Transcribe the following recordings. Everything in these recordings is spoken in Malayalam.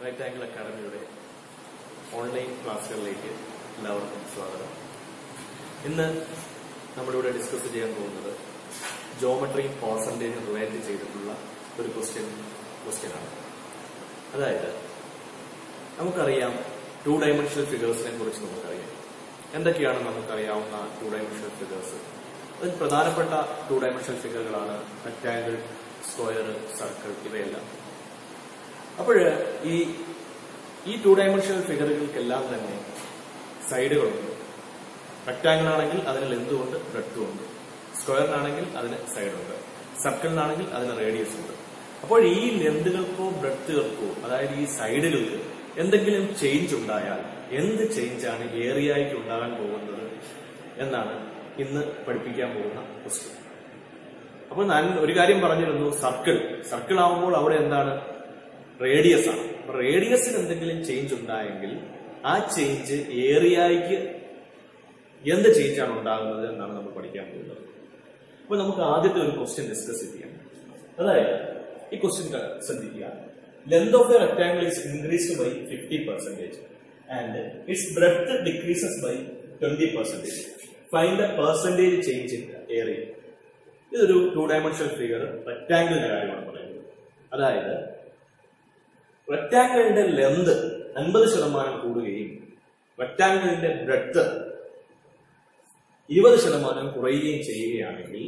റൈറ്റ് ആംഗിൾ അക്കാഡമിയുടെ ഓൺലൈൻ ക്ലാസ്സുകളിലേക്ക് എല്ലാവർക്കും സ്വാഗതം ഇന്ന് നമ്മളിവിടെ ഡിസ്കസ് ചെയ്യാൻ പോകുന്നത് ജോമെട്രിയും പെർസെൻറ്റേജും റിലേറ്റ് ചെയ്തിട്ടുള്ള ഒരു ക്വസ്റ്റ്യൻ ക്വസ്റ്റ്യനാണ് അതായത് നമുക്കറിയാം ടു ഡയമെൻഷണൽ ഫിഗേഴ്സിനെ കുറിച്ച് നമുക്കറിയാം എന്തൊക്കെയാണ് നമുക്കറിയാവുന്ന ടു ഡയമെൻഷണൽ ഫിഗേഴ്സ് അതിൽ പ്രധാനപ്പെട്ട ടു ഡയമെൻഷണൽ ഫിഗറുകളാണ് റെക്ടാങ്കിൾ സ്ക്വയർ സർക്കിൾ ഇവയെല്ലാം അപ്പോൾ ഈ ഈ ടു ഡയമെൻഷണൽ ഫിഗറുകൾക്കെല്ലാം തന്നെ സൈഡുകളുണ്ട് റെക്ടാങ്കിൾ ആണെങ്കിൽ അതിന് ലെന്തുണ്ട് ബ്രെഡ്ത്തും ഉണ്ട് സ്ക്വയറിനാണെങ്കിൽ അതിന് സൈഡുണ്ട് സർക്കിളിനാണെങ്കിൽ അതിന് റേഡിയസ് ഉണ്ട് അപ്പോൾ ഈ ലെന്തുകൾക്കോ ബ്രെഡ്ത്തുകൾക്കോ അതായത് ഈ സൈഡുകൾക്ക് എന്തെങ്കിലും ചേഞ്ച് ഉണ്ടായാൽ എന്ത് ചേഞ്ചാണ് ഏറിയയ്ക്ക് ഉണ്ടാകാൻ പോകുന്നത് എന്നാണ് ഇന്ന് പഠിപ്പിക്കാൻ പോകുന്ന ക്വസ്റ്റ്യൻ അപ്പോൾ ഞാൻ ഒരു കാര്യം പറഞ്ഞിരുന്നു സർക്കിൾ സർക്കിൾ ആവുമ്പോൾ അവിടെ എന്താണ് റേഡിയസ് ആണ് അപ്പൊ റേഡിയസിന് എന്തെങ്കിലും ചേഞ്ച് ഉണ്ടായെങ്കിൽ ആ ചേഞ്ച് ഏറിയയ്ക്ക് എന്ത് ചേഞ്ച് ആണ് ഉണ്ടാകുന്നത് എന്നാണ് നമ്മൾ പഠിക്കാൻ പോകുന്നത് അപ്പൊ നമുക്ക് ആദ്യത്തെ ഒരു ക്വസ്റ്റ്യൻ ഡിസ്കസ് ചെയ്യാം അതായത് ഈ ക്വസ്റ്റ്യൻ ശ്രദ്ധിക്കുക length of a rectangle is increased by fifty percentage and its breadth decreases by twenty percentage find the percentage change in area ഇതൊരു ടു ഡയമെൻഷണൽ ഫിഗർ റെക്ടാംഗിളിന്റെ കാര്യമാണ് പറയുന്നത് അതായത് റെക്ടാംഗിളിന്റെ ലെന്ത് അൻപത് ശതമാനം കൂടുകയും റെക്ടാംഗിളിന്റെ ബ്രെഡ്ത്ത് ഇരുപത് ശതമാനം കുറയുകയും ചെയ്യുകയാണെങ്കിൽ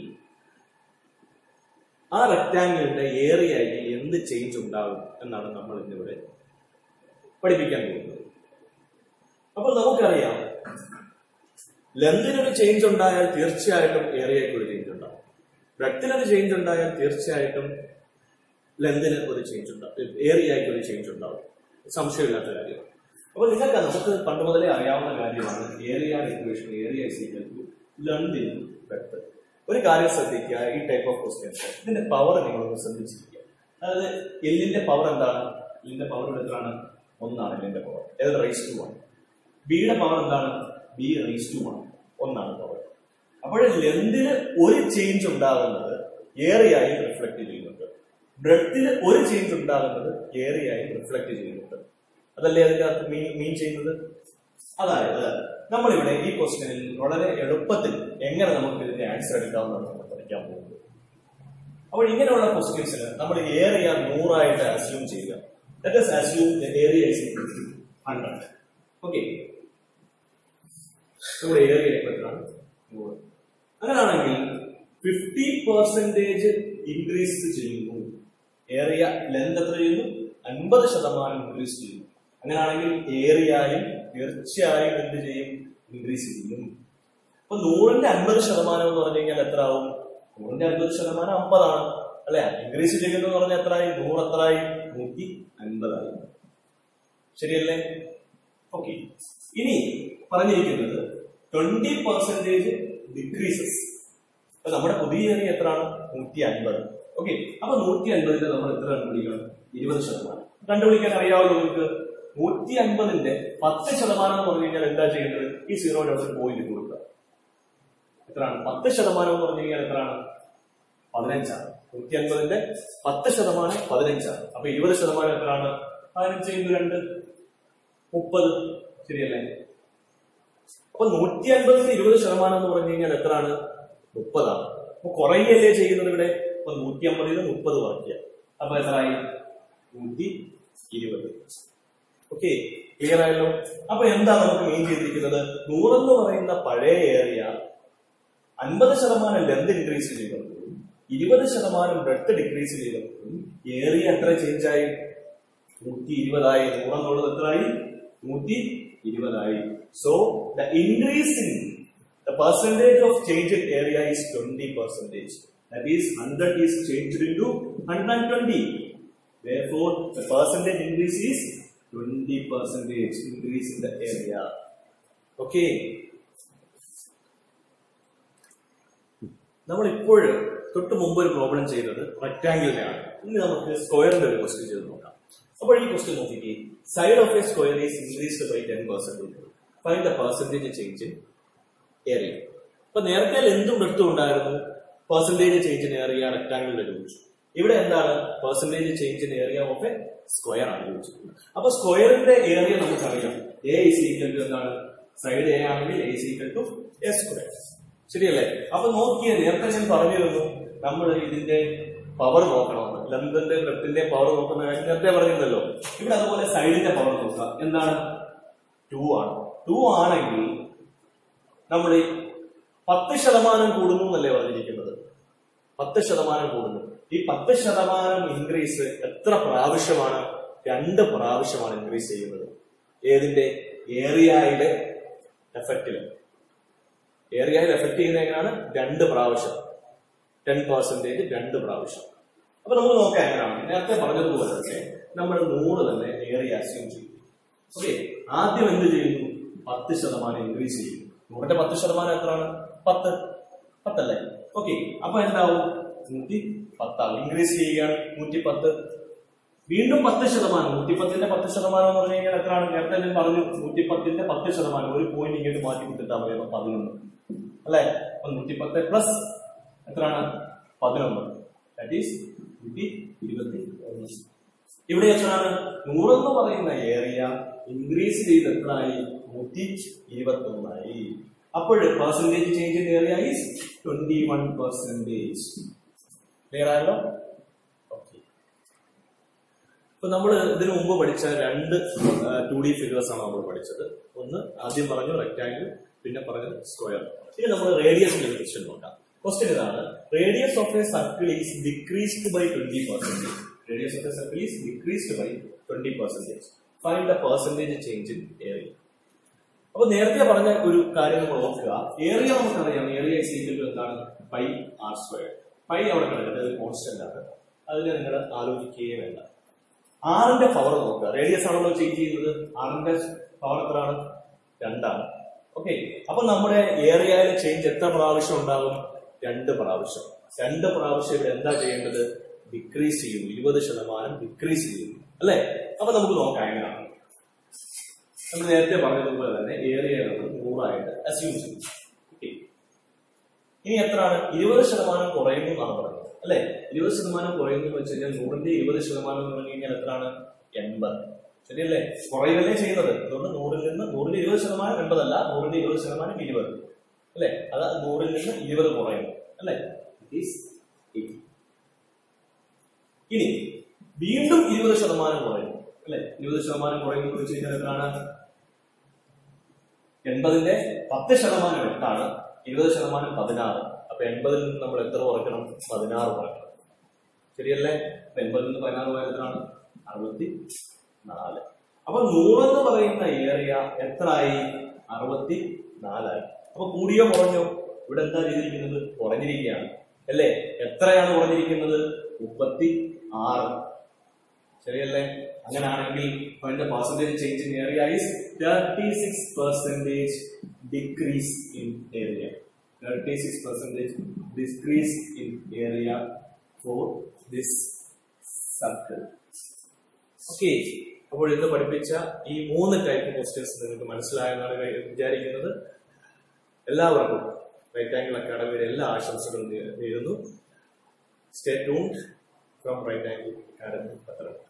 ആ റെക്ടാംഗിളിന്റെ ഏറിയയ്ക്ക് എന്ത് ചേഞ്ച് ഉണ്ടാകും എന്നാണ് നമ്മൾ ഇന്നിവിടെ പഠിപ്പിക്കാൻ പോകുന്നത് അപ്പോൾ നമുക്കറിയാം ലെന്തിനൊരു ചേഞ്ച് ഉണ്ടായാൽ തീർച്ചയായിട്ടും ഏറിയയ്ക്ക് ഒരു ചേഞ്ച് ഉണ്ടാവും ബ്രെഡ്ത്തിനൊരു ചേഞ്ച് ഉണ്ടായാൽ തീർച്ചയായിട്ടും ലെന്തിന് ഒരു ചേഞ്ച് ഉണ്ടാവും ഏറിയയ്ക്ക് ഒരു ചേഞ്ച് ഉണ്ടാവും സംശയമില്ലാത്ത കാര്യമാണ് അപ്പൊ നിങ്ങൾക്ക് നമുക്ക് പണ്ട് മുതലേ അറിയാവുന്ന കാര്യമാണ് area equation area length in breadth ഒരു കാര്യം ശ്രദ്ധിക്കുക ഈ ടൈപ്പ് ഓഫ് ക്വസ്റ്റ്യൻസ് ഇതിന്റെ പവർ നിങ്ങളൊന്ന് ശ്രദ്ധിച്ചിരിക്കുക അതായത് എല്ലിന്റെ പവർ എന്താണ് എല്ലിന്റെ പവർ എത്രയാണ് ഒന്നാണ് എല്ലിന്റെ പവർ ഏത് റൈസ് ടു ആണ് ബിയുടെ പവർ എന്താണ് ബി റൈസ് ടു ആണ് ഒന്നാണ് പവർ അപ്പോൾ ലെന്തിന് ഒരു ചേഞ്ച് ഉണ്ടാകുന്നത് ഏറിയായി റിഫ്ലക്ട് ചെയ്യുന്നുണ്ട് ബ്രെഡ്ത്തിന് ഒരു ചേഞ്ച് ഉണ്ടാകുന്നത് ഏറിയായി റിഫ്ലക്ട് ചെയ്യുന്നുണ്ട് അതല്ലേ അതിന്റെ അകത്ത് മീൻ മീൻ ചെയ്യുന്നത് അതായത് നമ്മളിവിടെ ഈ ക്വസ്റ്റ്യനിൽ വളരെ എളുപ്പത്തിൽ എങ്ങനെ നമുക്ക് ഇതിന്റെ ആൻസർ എടുക്കാമെന്നാണ് നമ്മൾ പഠിക്കാൻ പോകുന്നത് അപ്പോൾ ഇങ്ങനെയുള്ള ക്വസ്റ്റ്യൻസിന് നമ്മൾ ഏറിയ നൂറായിട്ട് അസ്യൂം ചെയ്യുക that is assume area is hundred okay നമ്മുടെ ഏരിയ എത്രയാണ് നൂറ് അങ്ങനെയാണെങ്കിൽ ഫിഫ്റ്റി പെർസെന്റേജ് ഇൻക്രീസ് ചെയ്യുന്നു ഏറിയ ലെന്ത് എത്ര ചെയ്യുന്നു അൻപത് ശതമാനം ഇൻക്രീസ് ചെയ്യുന്നു അങ്ങനെയാണെങ്കിൽ ഏറിയായും തീർച്ചയായും എന്ത് ചെയ്യും ഇൻക്രീസ് ചെയ്യും അപ്പൊ നൂറിന്റെ അൻപത് ശതമാനം എന്ന് പറഞ്ഞു കഴിഞ്ഞാൽ എത്ര ആവും നൂറിന്റെ അൻപത് ശതമാനം അമ്പതാണ് അല്ലെ ഇൻക്രീസ് ചെയ്യുന്നു എന്ന് പറഞ്ഞാൽ എത്രയായി നൂറ് എത്രയായി നൂറ്റി അൻപതായി ശരിയല്ലേ ഓക്കെ ഇനി പറഞ്ഞിരിക്കുന്നത് ട്വന്റി പെർസെന്റേജ് ഡിക്രീസസ് അപ്പൊ നമ്മുടെ പുതിയ ഏരിയ എത്രയാണ് നൂറ്റി അൻപത് ഓക്കെ അപ്പൊ നൂറ്റി അൻപതിന്റെ നമ്മൾ എത്ര കണ്ടുപിടിക്കണം ഇരുപത് ശതമാനം കണ്ടുപിടിക്കാൻ അറിയാമല്ലോ നിങ്ങൾക്ക് നൂറ്റി അൻപതിന്റെ പത്ത് ശതമാനം എന്ന് പറഞ്ഞു കഴിഞ്ഞാൽ എന്താ ചെയ്യേണ്ടത് ഈ സീറോയുടെ അവിടെ പോയിന്റ് കൊടുക്കുക എത്രയാണ് പത്ത് ശതമാനം എന്ന് പറഞ്ഞു കഴിഞ്ഞാൽ എത്രയാണ് പതിനഞ്ചാണ് നൂറ്റി അൻപതിന്റെ പത്ത് ശതമാനം പതിനഞ്ചാണ് അപ്പൊ ഇരുപത് ശതമാനം എത്രയാണ് പതിനഞ്ച് ഇൻറ്റു രണ്ട് മുപ്പത് ശരിയല്ലേ അപ്പൊ നൂറ്റി അൻപതിന്റെ ഇരുപത് ശതമാനം എന്ന് പറഞ്ഞു കഴിഞ്ഞാൽ എത്രയാണ് മുപ്പതാണ് അപ്പൊ കുറയല്ലേ ചെയ്യുന്നത് ഇവിടെ അപ്പൊ നൂറ്റി അമ്പതിന് മുപ്പത് കുറയ്ക്കുക അപ്പൊ എത്രയായി നൂറ്റി ഇരുപത് ഓക്കെ ക്ലിയർ ആയല്ലോ അപ്പൊ എന്താ നമുക്ക് മീൻ ചെയ്തിരിക്കുന്നത് നൂറെന്ന് പറയുന്ന പഴയ ഏറിയ അൻപത് ശതമാനം ലെന്ത് ഇൻക്രീസ് ചെയ്തപ്പോഴും ഇരുപത് ശതമാനം ബ്രെഡ് ഡിക്രീസ് ചെയ്തപ്പോഴും ഏറിയ എത്ര ചേഞ്ച് ആയി നൂറ്റി ഇരുപതായി നൂറെന്നുള്ളത് എത്രയായി നൂറ്റി ഇരുപതായി so the increase in the percentage of change in area is twenty percentage that is hundred is change in to hundred and twenty Therefore, the percentage increase is 20 percentage increase in the area. Okay. നമ്മൾ ഇപ്പോഴും തൊട്ട് മുമ്പ് ഒരു പ്രോബ്ലം ചെയ്തത് റെക്ടാംഗിളിന്റെ ആണ് ഇനി നമുക്ക് സ്ക്വയറിന്റെ ഒരു ക്വസ്റ്റ്യൻ ചെയ്ത് നോക്കാം അപ്പോൾ ഈ ക്വസ്റ്റ്യൻ നോക്കിക്കേ side of a square is increased by ten percentage find the percentage change in area അപ്പൊ നേരത്തെ എന്തും എടുത്തും ഉണ്ടായിരുന്നു പെർസെന്റേജ് ചേഞ്ച് ഇൻ ഏരിയ റെക്ടാംഗിളിന്റെ ചോദിച്ചു ഇവിടെ എന്താണ് percentage change in area of a square ആണ് ചോദിച്ചിട്ടുള്ളത് അപ്പൊ സ്ക്വയറിന്റെ ഏരിയ നമുക്കറിയാം എ ഇസ് ഈക്വൽ ടു എന്താണ് സൈഡ് എ ആണെങ്കിൽ A is equal to A square ശരിയല്ലേ അപ്പൊ നോക്കിയ നേരത്തെ ഞാൻ പറഞ്ഞിരുന്നു നമ്മൾ ഇതിന്റെ പവർ നോക്കണമെന്ന് ലെന്തിന്റെ ബ്രെത്തിന്റെ പവർ നോക്കുന്ന കാര്യം നേരത്തെ പറഞ്ഞിരുന്നല്ലോ ഇവിടെ അതുപോലെ സൈഡിന്റെ പവർ നോക്കുക എന്താണ് ടു ആണ് ടു ആണെങ്കിൽ നമ്മൾ ഈ പത്ത് ശതമാനം കൂടുന്നു എന്നല്ലേ പറഞ്ഞിരിക്കുന്നത് പത്ത് ശതമാനം കൂടുന്നു ഈ പത്ത് ശതമാനം ഇൻക്രീസ് എത്ര പ്രാവശ്യമാണ് രണ്ട് പ്രാവശ്യമാണ് ഇൻക്രീസ് ചെയ്യുന്നത് ഏതിന്റെ ഏറിയയുടെ എഫക്റ്റില് ഏറിയയിൽ എഫക്ട് ചെയ്യുന്നത് എങ്ങനെയാണ് രണ്ട് പ്രാവശ്യം ടെൻ പെർസെന്റേജ് രണ്ട് പ്രാവശ്യം അപ്പൊ നമുക്ക് നോക്കാം എങ്ങനെയാണ് നേരത്തെ പറഞ്ഞതുപോലെ തന്നെ നമ്മൾ നൂറ് തന്നെ ഏറിയ അസ്യൂം ചെയ്യും ഓക്കെ ആദ്യം എന്ത് ചെയ്യുന്നു പത്ത് ശതമാനം ഇൻക്രീസ് ചെയ്യും നൂറിന്റെ പത്ത് ശതമാനം എത്രയാണ് പത്ത് പത്തല്ലേ ഓക്കെ അപ്പൊ എന്താവും നൂറ്റി പത്താവും ഇൻക്രീസ് ചെയ്യുകയാണ് നൂറ്റി പത്ത് വീണ്ടും പത്ത് ശതമാനം നൂറ്റിപ്പത്തിന്റെ പത്ത് ശതമാനം എന്ന് പറഞ്ഞു കഴിഞ്ഞാൽ എത്രയാണ് നേരത്തെ ഞാൻ പറഞ്ഞു നൂറ്റിപ്പത്തിന്റെ പത്ത് ശതമാനം ഒരു പോയിന്റ് ഇങ്ങോട്ട് മാറ്റി കൊടുത്തിട്ടാൽ മതി അപ്പൊ പതിനൊന്ന് അല്ലെ അപ്പൊ നൂറ്റിപ്പത്ത് പ്ലസ് എത്രയാണ് പതിനൊന്ന് ദാറ്റ് ഈസ് നൂറ്റി ഇരുപത്തി ഒന്ന് ഇവിടെ എത്രയാണ് നൂറെന്ന് പറയുന്ന ഏരിയ ഇൻക്രീസ് ചെയ്ത് എത്രയായി നൂറ്റി ഇരുപത്തി ഒന്നായി അപ്പോൾ percentage change in area is twenty one percentage clear ആയല്ലോ ഓക്കെ ഇപ്പൊ നമ്മൾ ഇതിനു മുമ്പ് പഠിച്ച രണ്ട് ടു ഡി ഫിഗേഴ്സ് ആണ് നമ്മൾ പഠിച്ചത് ഒന്ന് ആദ്യം പറഞ്ഞു റെക്ടാങ്കിൾ പിന്നെ പറഞ്ഞത് സ്ക്വയർ ഇനി നമ്മൾ റേഡിയസിന്റെ ക്വസ്റ്റ്യൻ നോക്കാം ക്വസ്റ്റ്യൻ ഇതാണ് radius of a circle is decreased by twenty percentage radius of a circle is decreased by twenty percentage find the percentage change in area അപ്പൊ നേരത്തെ പറഞ്ഞ ഒരു കാര്യം നമ്മൾ നോക്കുക ഏരിയ നമുക്കറിയാം ഏരിയ ഇസ് ഈക്വൽ ടു എന്താണ് പൈ ആർ സ്ക്വയർ പൈ അവിടെ കിടക്കുന്നത് അത് കോൺസ്റ്റന്റ് ആണ് അതിനെ നിങ്ങൾ ആലോചിക്കുകയേ വേണ്ട ആറിന്റെ പവർ നോക്കുക റേഡിയസ് ആണല്ലോ ചേഞ്ച് ചെയ്യുന്നത് ആറിന്റെ പവർ എത്രയാണ് രണ്ടാണ് ഓക്കെ അപ്പൊ നമ്മുടെ ഏരിയയിലെ ചേഞ്ച് എത്ര പ്രാവശ്യം ഉണ്ടാകും രണ്ട് പ്രാവശ്യം രണ്ട് പ്രാവശ്യം ഇവിടെ എന്താ ചെയ്യേണ്ടത് ഡിക്രീസ് ചെയ്യുന്നു ഇരുപത് ശതമാനം ഡിക്രീസ് ചെയ്യുന്നു അല്ലെ അപ്പൊ നമുക്ക് നോക്കാം എങ്ങനെയാണ് നമ്മൾ നേരത്തെ പറഞ്ഞതുപോലെ തന്നെ ഏരിയ നമ്മൾ നൂറായിട്ട് അസ്യൂം ചെയ്യും Okay. ഇനി എത്രയാണ് ഇരുപത് ശതമാനം കുറയുന്നു എന്നാണ് പറയുന്നത് അല്ലെ ഇരുപത് ശതമാനം കുറയുന്നു എന്ന് വെച്ച് കഴിഞ്ഞാൽ നൂറിന്റെ ഇരുപത് ശതമാനം എന്ന് പറഞ്ഞു കഴിഞ്ഞാൽ എത്രയാണ് എൺപത് ശരിയല്ലേ കുറയുകയല്ലേ ചെയ്യുന്നത് അതുകൊണ്ട് നൂറിൽ നിന്ന് നൂറിന്റെ ഇരുപത് ശതമാനം എൺപതല്ല നൂറിന്റെ ഇരുപത് ശതമാനം ഇരുപത് അല്ലെ അത് നൂറിൽ നിന്ന് ഇരുപത് കുറയുന്നു അല്ലെ It is 80. ഇനി വീണ്ടും ഇരുപത് ശതമാനം കുറയുന്നു അല്ലെ ഇരുപത് ശതമാനം കുറയുന്നു എന്ന് വെച്ച് കഴിഞ്ഞാൽ എത്രയാണ് എൺപതിന്റെ പത്ത് ശതമാനം എട്ടാണ് ഇരുപത് ശതമാനം പതിനാറ് അപ്പൊ എൺപതിൽ നിന്ന് നമ്മൾ എത്ര കുറയ്ക്കണം പതിനാറ് കുറയ്ക്കണം ശരിയല്ലേ അപ്പൊ എൺപതിൽ നിന്ന് പതിനാറ് പോയാൽ എത്രയാണ് അറുപത്തി നാല് അപ്പൊ നൂറെന്ന് പറയുന്ന ഏരിയ എത്രയായി അറുപത്തി നാലായി അപ്പൊ കൂടിയോ കുറഞ്ഞോ ഇവിടെ എന്താ ചെയ്തിരിക്കുന്നത് കുറഞ്ഞിരിക്കുകയാണ് അല്ലേ എത്രയാണ് കുറഞ്ഞിരിക്കുന്നത് മുപ്പത്തി ആറ് ശരിയല്ലേ അങ്ങനെയാണെങ്കിൽ അതിന്റെ percentage change in area is thirty six percentage decrease in area thirty six percentage decrease in area for this circle okay അപ്പോൾ ഇന്ന് പഠിപ്പിച്ച ഈ മൂന്ന് ടൈപ്പ് ക്വസ്റ്റ്യൻസ് നിങ്ങൾക്ക് മനസ്സിലായെന്നാണ് കരുതി- വിചാരിക്കുന്നത് എല്ലാവർക്കും റൈറ്റ് ആംഗിൾ അക്കാഡമിയുടെ എല്ലാ ആശംസകളും നേ- നേരുന്നു stay tuned from Right Angle Academy Pathanamthitta